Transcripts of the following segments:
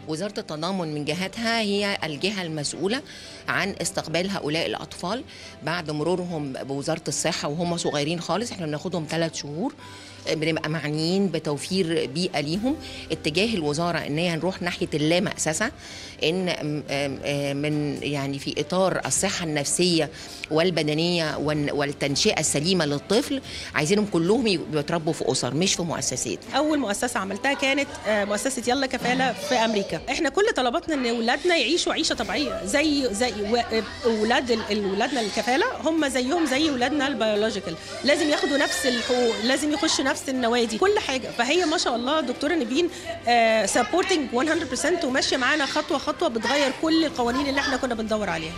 وزاره التضامن من جهتها هي الجهه المسؤوله عن استقبال هؤلاء الاطفال بعد مرورهم بوزاره الصحه وهم صغيرين خالص احنا بناخدهم ثلاث شهور بنبقى معنيين بتوفير بيئه ليهم اتجاه الوزاره ان هي نروح ناحيه اللامأسسه ان م- م- من يعني في اطار الصحه النفسيه والبدنيه والن- والتنشئه السليمه للطفل عايزينهم كلهم يبقوا يتربوا في اسر مش في مؤسسات اول مؤسسه عملتها كانت آه، مؤسسه يلا كفاله في امريكا احنا كل طلباتنا ان اولادنا يعيشوا عيشه طبيعيه زي زي و- اولاد ال- اولادنا الكفاله هم زيهم زي اولادنا البيولوجيكال لازم ياخدوا نفس الحقوق لازم يخشوا نفس النوادي كل حاجه فهي ما شاء الله دكتوره نبين سبورتنج 100% وماشيه معانا خطوه خطوه بتغير كل القوانين اللي احنا كنا بندور عليها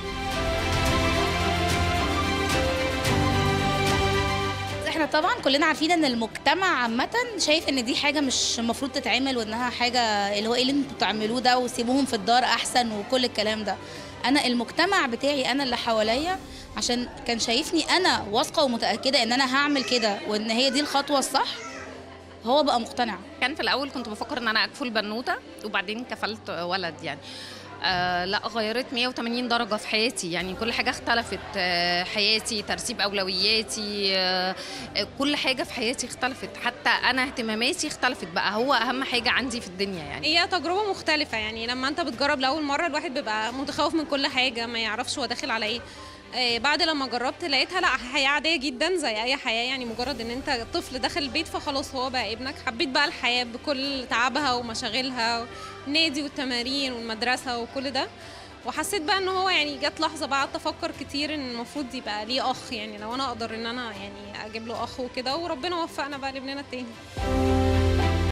احنا طبعا كلنا عارفين ان المجتمع عامه شايف ان دي حاجه مش المفروض تتعمل وانها حاجه اللي هو ايه اللي انتوا بتعملوه ده وسيبوهم في الدار احسن وكل الكلام ده انا المجتمع بتاعي انا اللي حواليا عشان كان شايفني انا واثقه ومتاكده ان انا هعمل كده وان هي دي الخطوه الصح هو بقى مقتنع كان في الاول كنت بفكر ان انا اكفل بنوته وبعدين كفلت ولد يعني آه لا غيرت 180 درجة في حياتي يعني كل حاجة اختلفت آه حياتي ترتيب أولوياتي آه آه، كل حاجة في حياتي اختلفت حتى أنا اهتماماتي اختلفت بقى هو أهم حاجة عندي في الدنيا يعني هي تجربة مختلفة يعني لما انت بتجرب لأول مرة الواحد بيبقى متخوف من كل حاجة ما يعرفش هو داخل على ايه آه، بعد لما جربت لقيتها لا حياة عادية جدا زي أي حياة يعني مجرد إن أنت طفل داخل البيت فخلاص هو بقى ابنك حبيت بقى الحياة بكل تعبها ومشاغلها النادي والتمارين والمدرسة وكل ده وحسيت بقى ان هو يعني جت لحظه بقى قعدت افكر كتير ان المفروض يبقى ليه اخ يعني لو انا اقدر ان انا يعني اجيب له اخ وكده وربنا وفقنا بقى لابننا التاني